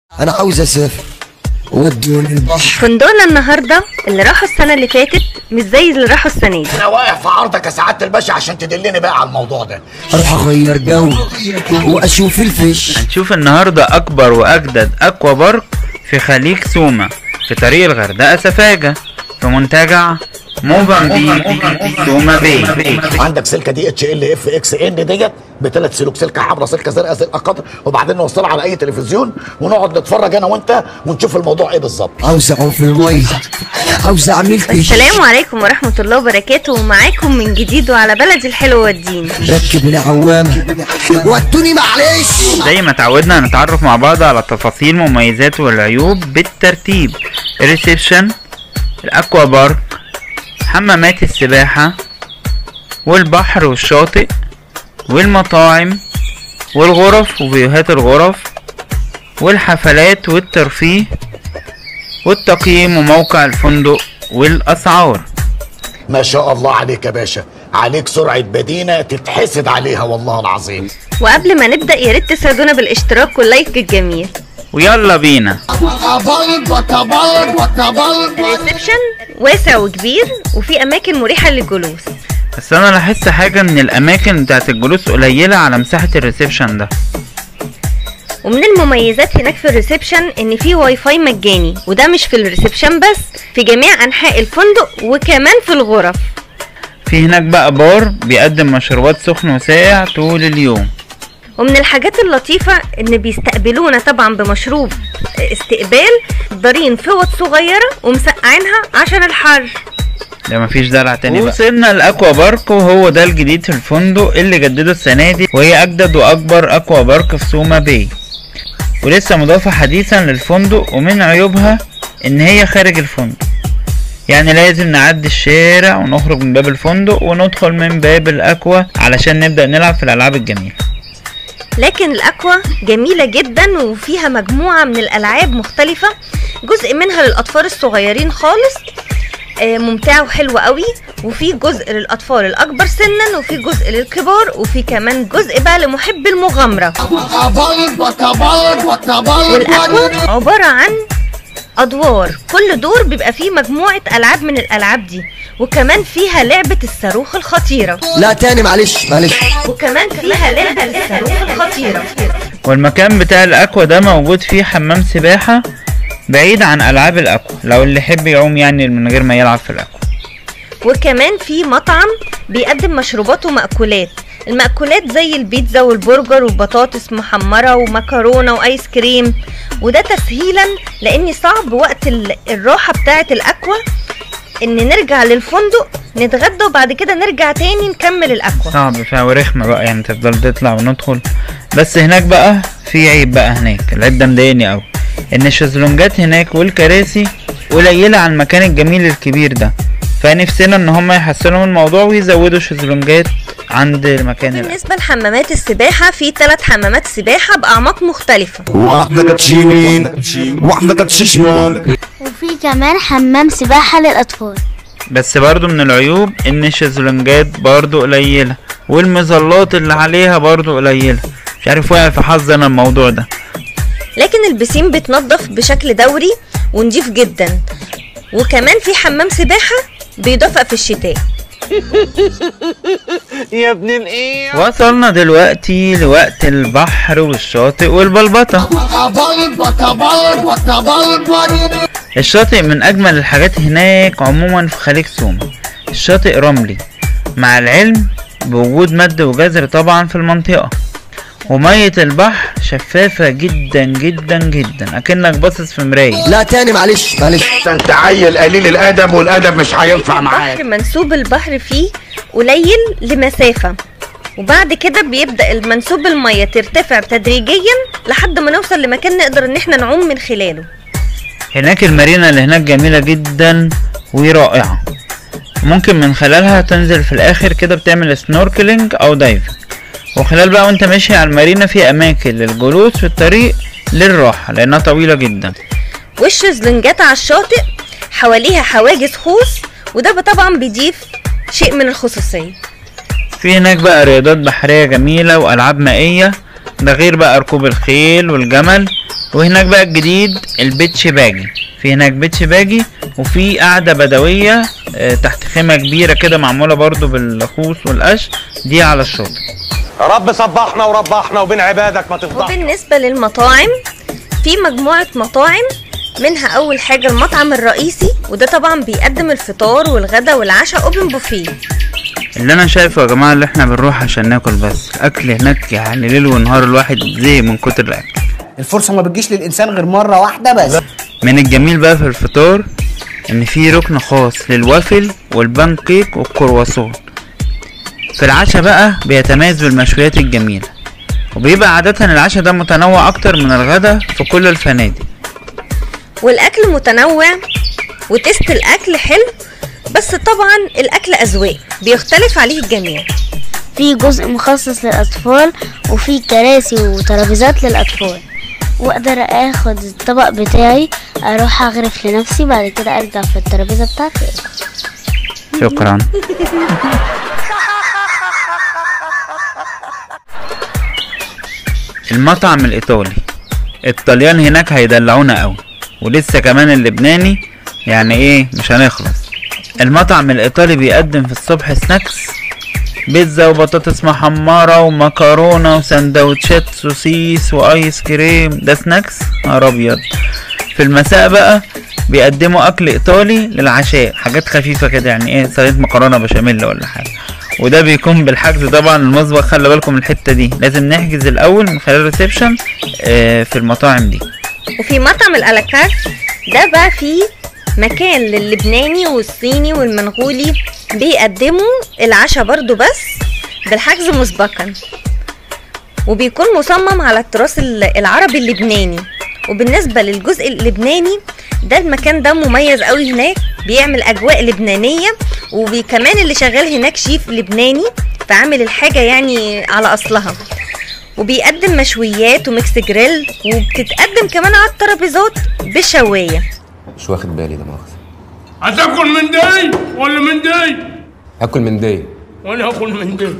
انا عاوز اسافر ودوني البحر فندقنا النهارده اللي راحوا السنه اللي فاتت مش زي اللي راحوا السنه دي انا واقف في عرضك يا سعاده الباشا عشان تدلني بقى على الموضوع ده اروح اغير جو واشوف الفيش هنشوف النهاردة أكبر وأجدد أكوا بارك في خليج سوما في طريق الغردقة سفاجة في منتجع موفنبيك سوما بي عندك سلكه دي اتش ال اف اكس ان ديت بثلاث سلوك سلكه حمراء سلكه زرقاء سلكه قطر وبعدين نوصلها على اي تلفزيون ونقعد نتفرج انا وانت ونشوف الموضوع ايه بالظبط عاوز اعوم في الميه عاوز اعمل فيش السلام عليكم ورحمه الله وبركاته ومعاكم من جديد وعلى بلدي الحلوه والدين ركب لي عوامه ودوني معلش زي ما اتعودنا هنتعرف مع بعض على تفاصيل مميزات والعيوب بالترتيب الريسبشن الأكوا بارك حمامات السباحة والبحر والشاطئ والمطاعم والغرف وفيوهات الغرف والحفلات والترفيه والتقييم وموقع الفندق والأسعار ما شاء الله عليك يا باشا عليك سرعه بدينه تتحسد عليها والله العظيم وقبل ما نبدا يا ريت تساعدونا بالاشتراك واللايك الجميل ويلا بينا الريسبشن واسع وكبير وفي اماكن مريحه للجلوس بس انا لاحظت حاجة ان الاماكن بتاعت الجلوس قليلة على مساحة الريسبشن ده ومن المميزات هناك في الريسبشن ان في واي فاي مجاني وده مش في الريسبشن بس في جميع انحاء الفندق وكمان في الغرف في هناك بقى بار بيقدم مشروبات سخن وساقع طول اليوم ومن الحاجات اللطيفة ان بيستقبلونا طبعا بمشروب استقبال دارين فوط صغيرة ومسقعينها عشان الحر ده مفيش دلع تاني بقى وصلنا الاكوا بارك وهو ده الجديد في الفندق اللي جدده السنة دي وهي اجدد واكبر اكوا بارك في سوما باي ولسه مضافة حديثا للفندق ومن عيوبها ان هي خارج الفندق يعني لازم نعدي الشارع ونخرج من باب الفندق وندخل من باب الاكوا علشان نبدأ نلعب في الالعاب الجميلة لكن الاكوا جميلة جدا وفيها مجموعة من الالعاب مختلفة جزء منها للاطفال الصغيرين خالص آه، ممتعة وحلوة قوي وفي جزء للاطفال الاكبر سنا وفي جزء للكبار وفي كمان جزء بقى لمحب المغامرة والاكوا عبارة عن ادوار كل دور بيبقى فيه مجموعة العاب من الالعاب دي وكمان فيها لعبة الصاروخ الخطيرة لا تاني معلش معلش وكمان فيها لعبة الصاروخ الخطيرة والمكان بتاع الاكوا ده موجود فيه حمام سباحة بعيد عن العاب الاكوا لو اللي يحب يعوم يعني من غير ما يلعب في الاكوا وكمان في مطعم بيقدم مشروبات ومأكولات المأكولات زي البيتزا والبرجر وبطاطس محمرة ومكرونة وآيس كريم وده تسهيلا لأن صعب وقت ال- الراحة بتاعة الأكوا إن نرجع للفندق نتغدى وبعد كده نرجع تاني نكمل الأكوا صعب فيها ورخمة بقى يعني تفضل تطلع وندخل بس هناك بقى في عيب بقى هناك العيب ده مضايقني قوي ان الشезлونجات هناك والكراسي قليلة على المكان الجميل الكبير ده فنفسنا ان هم يحسنوا من الموضوع ويزودوا شезлونجات عند مكان الاكل بالنسبة لحمامات السباحة في ثلاث حمامات سباحة بأعماق مختلفة واحدة كانت يمين واحدة كانت شمال وفي كمان حمام سباحة للأطفال بس برضو من العيوب ان الشезлونجات برضو قليلة والمظلات اللي عليها برضو قليلة مش عارف واقع في حظ انا الموضوع ده لكن البسين بيتنضف بشكل دوري ونضيف جدا وكمان في حمام سباحة بيدفأ في الشتاء وصلنا دلوقتي لوقت البحر والشاطئ والبلبطة الشاطئ من أجمل الحاجات هناك عموما في خليج سوما الشاطئ رملي مع العلم بوجود مد وجزر طبعا في المنطقة ومية البحر شفافة جدا جدا جدا أكنك باصص في مراية لا تاني معلش معلش انت عيل قليل الادب والادب مش هينفع معاك البحر منسوب البحر فيه قليل لمسافة وبعد كده بيبدأ المنسوب المية ترتفع تدريجيا لحد ما نوصل لمكان نقدر ان احنا نعوم من خلاله هناك المارينا اللي هناك جميلة جدا ورائعة ممكن من خلالها تنزل في الآخر كده بتعمل سنوركلينج أو دايفنج وخلال بقى وانت ماشي على المارينا في أماكن للجلوس في الطريق للراحة لأنها طويلة جدا والشезлونجات على الشاطئ حواليها حواجز خوص وده طبعا بيضيف شيء من الخصوصية في هناك بقى رياضات بحرية جميلة وألعاب مائية ده غير بقى ركوب الخيل والجمل وهناك بقى الجديد البيتش باجي في هناك بيتش باجي وفي قعدة بدوية آه، تحت خيمة كبيرة كده معمولة برضو بالخوص والقش دي على الشاطئ يا رب صبحنا وربحنا وبين عبادك ما تفضحنا وبالنسبة للمطاعم في مجموعة مطاعم منها أول حاجة المطعم الرئيسي وده طبعا بيقدم الفطار والغدا والعشاء أوبن بوفيه اللي انا شايفه يا جماعة اللي احنا بنروح عشان ناكل بس الاكل هناك يعني ليل ونهار الواحد زهق من كتر الاكل الفرصة ما بتجيش للإنسان غير مرة واحدة بس من الجميل بقى في الفطار ان في ركن خاص للوافل والبان كيك والكرواسون في العشاء بقى بيتميز بالمشويات الجميلة وبيبقى عادة العشاء ده متنوع اكتر من الغدا في كل الفنادق والأكل متنوع وتست الأكل حلو بس طبعا الأكل أذواق بيختلف عليه الجميع في جزء مخصص للأطفال وفي كراسي وترابيزات للأطفال واقدر اخد الطبق بتاعي اروح اغرف لنفسي بعد كده ارجع في الترابيزه بتاعتي شكرا المطعم الايطالي الطليان هناك هيدلعونا قوي ولسه كمان اللبناني يعني ايه مش هنخلص المطعم الايطالي بيقدم في الصبح سناكس بيتزا وبطاطس محمرة ومكرونة وسندوتشات سوسيس وايس كريم ده سناكس نهار ابيض في المساء بقى بيقدموا اكل ايطالي للعشاء حاجات خفيفة كده يعني ايه صينية مكرونة بشاميل ولا حاجة وده بيكون بالحجز طبعا المسبق خلي بالكم من الحتة دي لازم نحجز الاول من خلال الريسبشن آه في المطاعم دي وفي مطعم الألاكارت ده بقى فيه مكان للبناني والصيني والمنغولي بيقدموا العشاء برضو بس بالحجز مسبقا وبيكون مصمم على التراث ال- العربي اللبناني وبالنسبة للجزء اللبناني ده المكان ده مميز قوي هناك بيعمل أجواء لبنانية وكمان اللي شغال هناك شيف لبناني فعامل الحاجة يعني على أصلها وبيقدم مشويات وميكس جريل وبتتقدم كمان على الترابيزات بشواية مش واخد بالي ده مؤاخذة هتاكل من دي ولا من دي هاكل من دي وانا هاكل من دي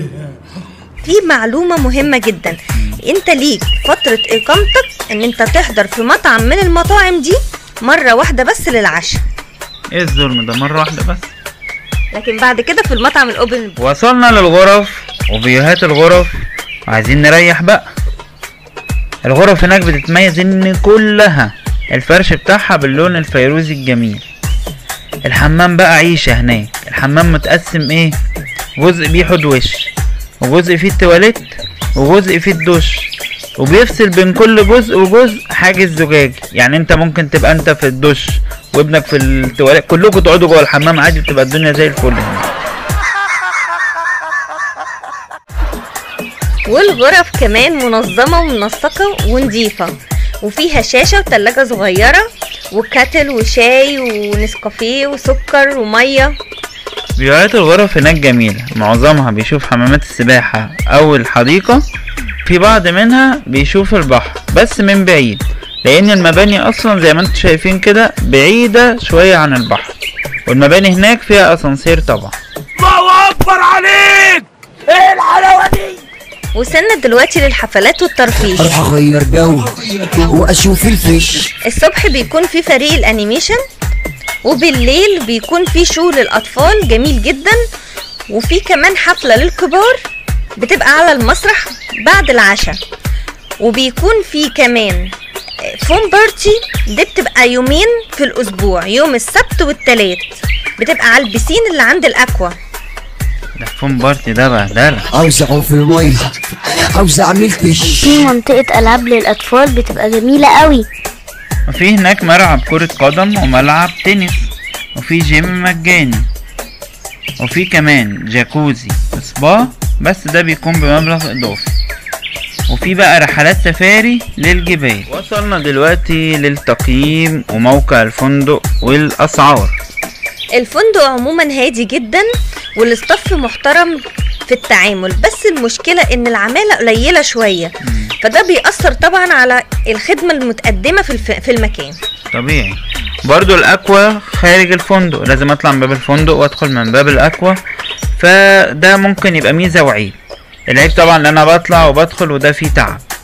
في معلومة مهمة جدا انت ليك فترة اقامتك ان انت تحضر في مطعم من المطاعم دي مرة واحدة بس للعشاء ايه الظلم ده مرة واحدة بس لكن بعد كده في المطعم الاوبن وصلنا للغرف وفيوهات الغرف وعايزين نريح بقى الغرف هناك بتتميز ان كلها الفرش بتاعها باللون الفيروزي الجميل الحمام بقى عيشة هناك الحمام متقسم ايه جزء بيه حوض وش وجزء فيه التواليت وجزء فيه الدش وبيفصل بين كل جزء وجزء حاجز زجاجي يعني انت ممكن تبقى انت في الدش وابنك في التواليت كلكم تقعدوا جوه الحمام عادي بتبقى الدنيا زي الفل هناك والغرف كمان منظمة ومنسقة ونضيفة وفيها شاشة وتلاجة صغيرة وكاتل وشاي ونسكافيه وسكر ومية فيوهات الغرف هناك جميلة معظمها بيشوف حمامات السباحة أو الحديقة في بعض منها بيشوف البحر بس من بعيد لأن المباني أصلا زي ما انتم شايفين كده بعيدة شوية عن البحر والمباني هناك فيها أسانسير طبعا الله اكبر عليك ايه الحلاوه دي وصلنا دلوقتي للحفلات والترفيه اروح اغير جو واشوف الفيش الصبح بيكون في فريق الانيميشن وبالليل بيكون في شو للاطفال جميل جدا وفي كمان حفله للكبار بتبقى على المسرح بعد العشاء وبيكون في كمان فون بارتي دي بتبقى يومين في الاسبوع يوم السبت والتلات بتبقى على البسين اللي عند الاكوا ده فون بارتي ده بهدلة عاوز اعوم في المية عاوز اعمل فيش في منطقه العاب للاطفال بتبقى جميله قوي وفي هناك ملعب كرة قدم وملعب تنس وفي جيم مجاني وفي كمان جاكوزي سبا بس ده بيكون بمبلغ إضافي وفي بقى رحلات سفاري للجبال وصلنا دلوقتي للتقييم وموقع الفندق والأسعار الفندق عموما هادي جدا والاستاف محترم في التعامل بس المشكلة ان العمالة قليلة شوية فده بيأثر طبعا على الخدمة المتقدمة في الف... في المكان طبيعي برضو الاكوا خارج الفندق لازم اطلع من باب الفندق وادخل من باب الاكوا فده ممكن يبقى ميزه وعيب العيب طبعا ان انا بطلع وبدخل وده فيه تعب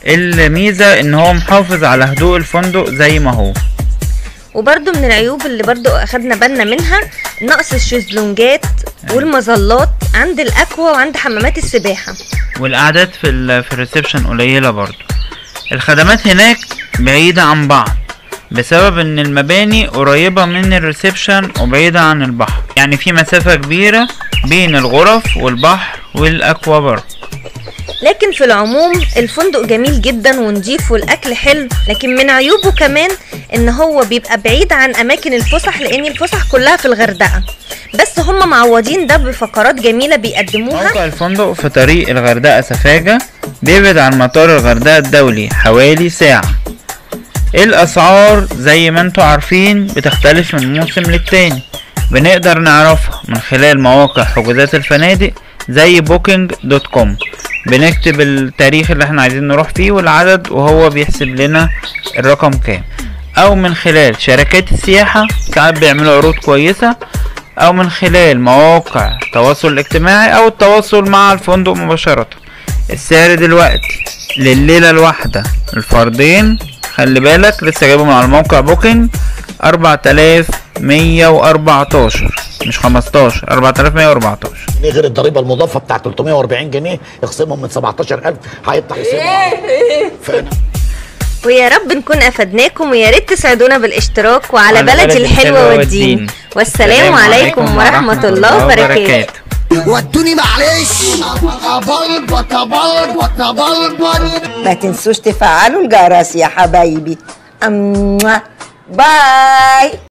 الميزة ان هو محافظ على هدوء الفندق زي ما هو وبرده من العيوب اللي برده اخدنا بالنا منها نقص الشезлونجات والمظلات عند الاكوا وعند حمامات السباحه والقعدات في ال في الريسبشن قليلة برضو الخدمات هناك بعيدة عن بعض بسبب ان المباني قريبة من الريسبشن وبعيدة عن البحر يعني في مسافة كبيرة بين الغرف والبحر والاكوا بارك لكن في العموم الفندق جميل جدا ونضيف والاكل حلو لكن من عيوبه كمان ان هو بيبقى بعيد عن اماكن الفسح لان الفسح كلها في الغردقه بس هم معوضين ده بفقرات جميله بيقدموها موقع الفندق في طريق الغردقة سفاجة بيبعد عن مطار الغردقة الدولي حوالي ساعة الأسعار زي ما انتوا عارفين بتختلف من موسم للتاني بنقدر نعرفها من خلال مواقع حجوزات الفنادق زي بوكينج دوت كوم بنكتب التاريخ اللي احنا عايزين نروح فيه والعدد وهو بيحسب لنا الرقم كام او من خلال شركات السياحة ساعات بيعملوا عروض كويسة او من خلال مواقع التواصل الاجتماعي او التواصل مع الفندق مباشرة السعر دلوقتي لليلة الواحدة الفردين خلي بالك لسه جايبه من على الموقع بوكينج أربعة آلاف مية وأربعتاشر مش خمستاشر أربعة آلاف مية وأربعتاشر جنيه غير الضريبه المضافه بتاع 340 جنيه يخصمهم من 17000 هيطلع يسيبهم فانا ويا رب نكون افدناكم ويا ريت تسعدونا بالاشتراك وعلى على بلدي بلدي الحلوه الحلوة والدين والدين. والسلام عليكم ورحمه الله وبركاته ودوني معلش بلبط بلبط بلبط ما تنسوش تفعلوا الجرس يا حبايبي أموا. باي